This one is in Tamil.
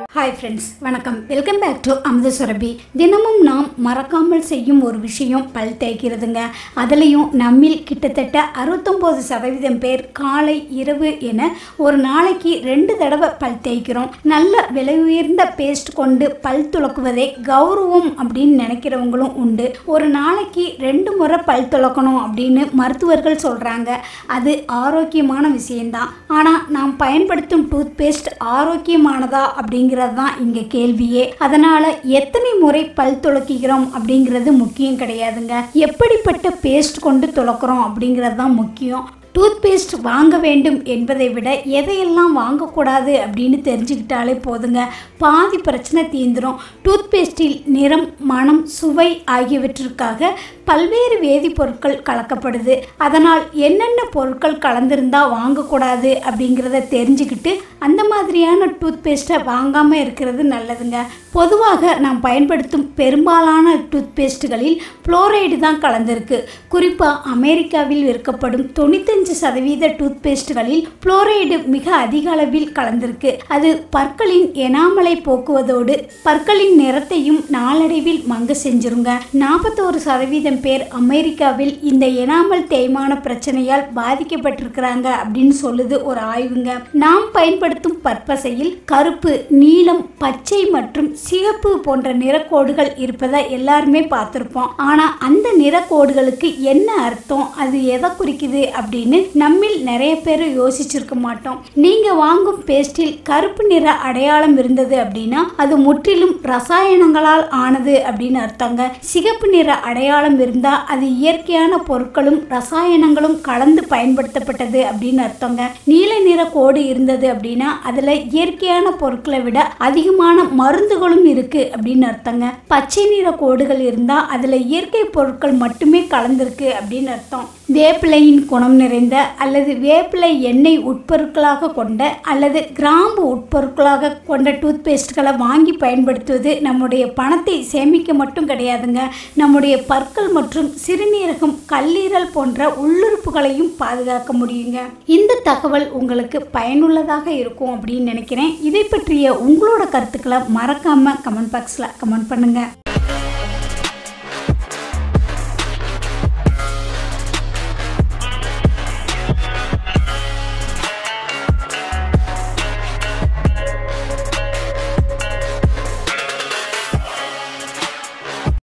ஹாய் ஃப்ரெண்ட்ஸ் வணக்கம் welcome back to Amudha Surabhi தினமும் நாம் மறக்காமல் செய்யும் ஒரு விஷயம் பல் தேய்க்கிறதுங்க அதுலேயும் நம்மில் கிட்டத்தட்ட அறுபத்தொம்போது சதவீதம் பேர் காலை இரவு என ஒரு நாளைக்கு ரெண்டு தடவை பல் தேய்க்கிறோம் நல்ல விலை உயர்ந்த பேஸ்ட் கொண்டு பல் துலக்குவதை கௌரவம் அப்படின்னு நினைக்கிறவங்களும் உண்டு ஒரு நாளைக்கு ரெண்டு முறை பல் துலக்கணும் அப்படின்னு மருத்துவர்கள் சொல்கிறாங்க அது ஆரோக்கியமான விஷயம்தான் ஆனால் நாம் பயன்படுத்தும் டூத் பேஸ்ட் ஆரோக்கியமானதா அப்படிங்கிறது தான் இங்கே கேள்வியே அதனால் எத்தனை முறை பல் துலக்கிக்கிறோம் அப்படிங்கிறது முக்கியம் கிடையாதுங்க எப்படிப்பட்ட பேஸ்ட் கொண்டு துலக்கிறோம் அப்படிங்கிறது தான் முக்கியம் டூத் பேஸ்ட் வாங்க வேண்டும் என்பதை விட எதையெல்லாம் வாங்கக்கூடாது அப்படின்னு தெரிஞ்சுக்கிட்டாலே போதுங்க பாதி பிரச்சனை தீந்துரும் டூத் பேஸ்டில் நிறம் மனம் சுவை ஆகியவற்றிற்காக பல்வேறு வேதிப்பொருட்கள் கலக்கப்படுது அதனால் என்னென்ன பொருட்கள் கலந்திருந்தா வாங்கக்கூடாது அப்படிங்கிறத தெரிஞ்சுக்கிட்டு அந்த மாதிரியான டூத் பேஸ்ட்டை வாங்காமல் இருக்கிறது நல்லதுங்க பொதுவாக நாம் பயன்படுத்தும் பெரும்பாலான டூத் பேஸ்ட்டுகளில் ஃப்ளோரைடு தான் கலந்திருக்கு குறிப்பாக அமெரிக்காவில் விற்கப்படும் தொண்ணூத்தஞ்சு சதவீத டூத் பேஸ்ட்டுகளில் ஃப்ளோரைடு மிக அதிக அளவில் கலந்திருக்கு அது பற்களின் எனாமலை போக்குவதோடு பற்களின் நிறத்தையும் நாளடைவில் மங்க செஞ்சிருங்க நாற்பத்தோரு சதவீதம் பேர் அமெரிக்காவில் இந்த எனாமல் தேய்மான பிரச்சனையால் பாதிக்கப்பட்டிருக்கிறாங்க அப்படின்னு சொல்லுது ஒரு ஆய்வுங்க நாம் பயன்படுத்தும் பற்பசையில் கருப்பு நீலம் பச்சை மற்றும் சிகப்பு போன்ற நிறக்கோடுகள் இருப்பதை எல்லாருமே பார்த்துருப்போம் ஆனால் அந்த நிறக்கோடுகளுக்கு என்ன அர்த்தம் அது எதை குறிக்குது அப்படின்னு நம்மில் நிறைய பேர் யோசிச்சிருக்க மாட்டோம் நீங்க வாங்கும் பேஸ்டில் கருப்பு நிற அடையாளம் இருந்தது அப்படின்னா அது முற்றிலும் ரசாயனங்களால் ஆனது அப்படின்னு அர்த்தங்க சிகப்பு நிற அடையாளம் இருந்தா அது இயற்கையான பொருட்களும் ரசாயனங்களும் கலந்து பயன்படுத்தப்பட்டது அப்படின்னு அர்த்தங்க நீல நிற கோடு இருந்தது அப்படின்னா அதுல இயற்கையான பொருட்களை விட அதிகமான மருந்துகளும் இருக்கு அப்படின்னு அர்த்தங்க பச்சை நிற கோடுகள் இருந்தா அதுல இயற்கை பொருட்கள் மட்டுமே கலந்திருக்கு அப்படின்னு அர்த்தம் வேப்பிலையின் குணம் நிறைந்த அல்லது வேப்பிலை எண்ணெய் உட்பொருட்களாக கொண்ட அல்லது கிராம்பு உட்பொருட்களாக கொண்ட டூத் பேஸ்ட்களை வாங்கி பயன்படுத்துவது நம்முடைய பணத்தை சேமிக்க மட்டும் கிடையாதுங்க நம்முடைய பற்கள் மற்றும் சிறுநீரகம் கல்லீரல் போன்ற உள்ளுறுப்புகளையும் பாதுகாக்க முடியுங்க இந்த தகவல் உங்களுக்கு பயனுள்ளதாக இருக்கும் அப்படின்னு நினைக்கிறேன் இதை பற்றிய உங்களோட கருத்துக்களை மறக்காம கமெண்ட் பாக்ஸில் கமெண்ட் பண்ணுங்க